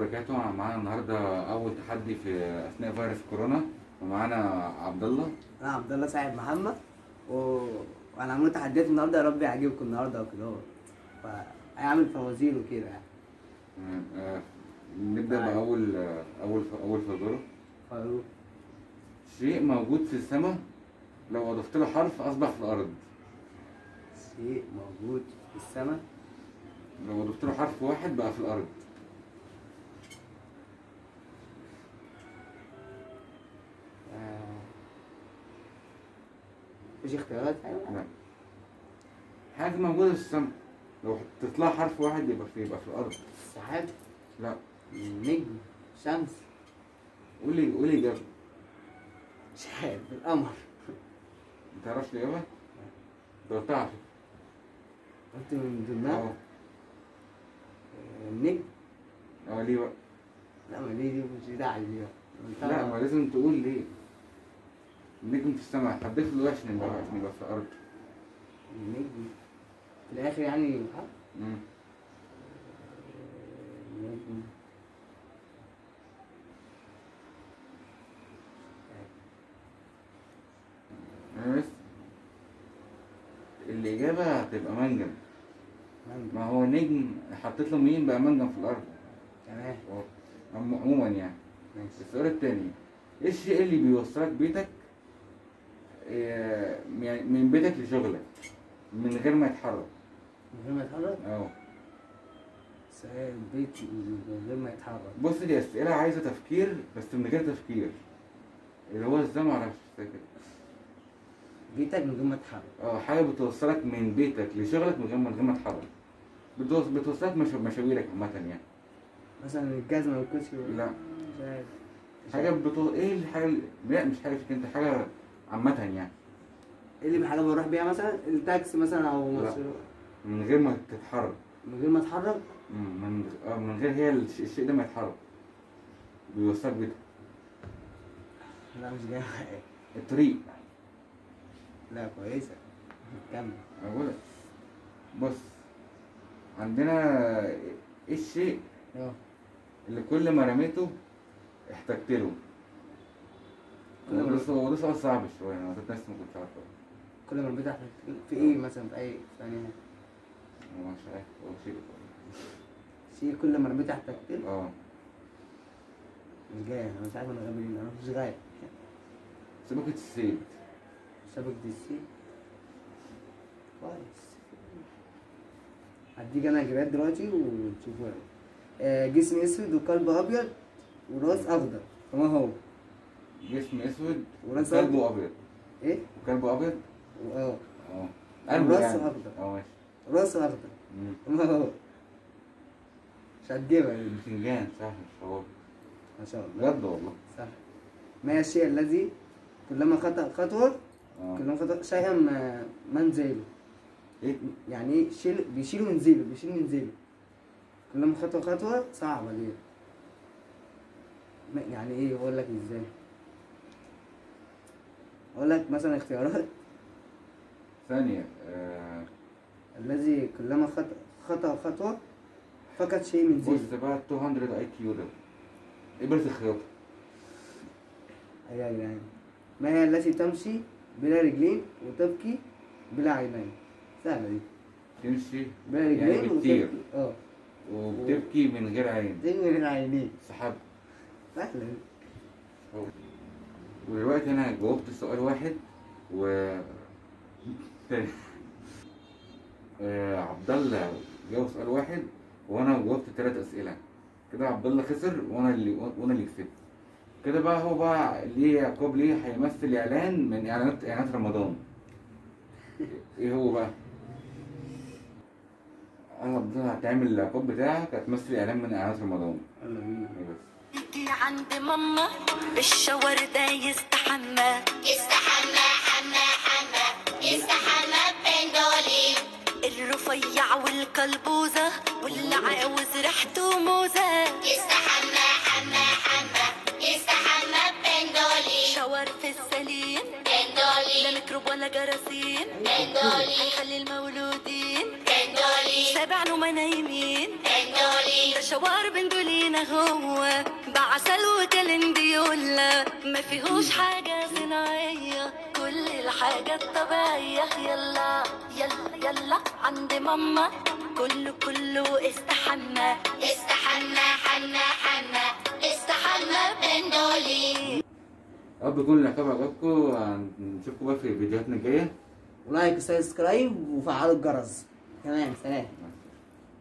وبركاته معانا النهارده اول تحدي في اثناء فيروس كورونا ومعانا عبد الله انا عبد الله سعيد محمد و... وانا عامل تحديات النهارده يا رب يعجبكم النهارده وكده اهو فهيعمل فوازير وكده يعني آه، آه، نبدا باول آه، اول اول فزوره فاروق شيء موجود في السماء لو اضفت له حرف اصبح في الارض شيء موجود في السماء لو اضفت له حرف واحد بقى في الارض آه، مفيش اختيارات يعني لا حاجه موجوده في السماء لو حطيت لها حرف واحد يبقى في يبقى في الارض السحاب لا النجم الشمس قولي قولي اجابه مش عارف القمر ما تعرفش الاجابه؟ لو تعرف قلت من ضمنها اه آه، النجم اه ليه بقى؟ لا ما دي دي مش داعي دي بقى. قلتها لا ما لازم تقول ليه النجم في السماء حددت له عشان يبقى عشان يبقى في الارض النجم في الاخر يعني ها؟ مم. النجم بس الإجابة هتبقى منجم منجم. ما هو نجم حطيت له مين بقى منجم في الأرض تمام هو عم- عموما يعني ماشي السؤال التاني ايه الشيء اللي بيوصلك بيتك آه، يعني من بيتك لشغلك من غير ما يتحرك من غير ما يتحرك اه سواء البيت من غير ما يتحرك بص دي أسئلة عايزة تفكير بس من غير تفكير اللي هو ازاي معرفش فاكر بيتك من غير ما يتحرك اه حاجة بتوصلك من بيتك لشغلك من غير من غير ما تتحرك بتوص- بتوصلك مش مشاويرك عامة يعني مثلا الجزمة والكرسي وال- لا مش عارف مش حاجة عارف. بتو... ايه الحاجة اللي... لا مش حاجة فيك انت حاجة عامة يعني ايه اللي حاجة بروح بيها مثلا التاكسي مثلا او لا. مصر من غير ما تتحرك من غير ما اتحرك مم، من آه، من غير هي الش- الشيء ده ما يتحرك بيوصلك بيتك لا مش جاي معايا. الطريق لا كويسة كمل أقولك بص عندنا ايه الشيء اه اللي كل ما رميته احتجت له كل ما- بص هو ده سؤال صعب شوية انا ذات نفسي ما كنتش عارفه كل ما البيت أحتاج- في ايه مثلا في اي في أي هو مش عارف هو شيء شيء كل ما رميت احتجت له اه مش جاي انا مش عارف انا غبي ليه، انا مش غايب سمكة الصيد شبكة السي كويس هديك انا اجابات دلوقتي وتشوفوا آه جسم اسود وقلب ابيض وراس اخضر فما هو جسم اسود وراس وكلبه ابيض ايه وكلبه ابيض اه اه قلبه وراسه يعني أخضر. اه ماشي راس اخضر مم. فما هو مش هتجيبها دي. البتنجان صح مش هو ما شاء الله بجد والله صح ما هي الشيء الذي كلما خطأ خطوة اه كلما خطأ شيئا ما منزله ايه يعني ايه شيل بيشيل وينزله بيشيل وينزله كلما خطوة خطوة صعبة دي ما- يعني ايه اقول لك ازاي اقول لك مثلا اختيارات ثانية آه الذي كلما خطأ خطأ خطوة فقط شيء من بص زينه بقى 200 اي كيو ده ابرة الخياطة ايوه يا جدعان ما هي التي تمشي بلا رجلين وتبكي بلا عينين سهلة دي تمشي بلا يعني رجلين بتطير. وتبكي اه وبتبكي من غير عين دي من غير عينين سحاب سهلة دي ودلوقتي انا جاوبت سؤال واحد و تاني آه عبد الله جاوب سؤال واحد وانا جاوبت ثلاث اسئله كده عبد الله خسر وانا اللي وانا اللي كسبت كده بقى هو بقى ليه يعقوب ليه هيمثل اعلان من اعلانات اعلانات رمضان ايه هو بقى انا عبد الله هتعمل العقاب بتاعك هتمثل اعلان من اعلانات رمضان يلا بينا إيه بس يجي عند ماما بالشاور ده يستحمى استحمى حمى حمى استحمى بندولين الرفيع والكلبوزة واللي عاوز ريحته موزة استحمى حمى حمى استحمى بندولين شاور في السليم بندولين لا ميكروب ولا جراثيم بندولين هيخلي المولودين بندولين سابع نومة نايمين بندولين ده شاور شوار بندولينا هو بعسل وكالنديولا ما فيهوش حاجة صناعية كل الحاجات طبيعية يلا يلا يلا عند ماما كله كله استحمى استحمى حمى حمى استحمى بندولي رب يكون العقاب عجبكم نشوفكم بقى في فيديوهاتنا الجايه ولايك وسبسكرايب وفعلوا الجرس تمام سلام مع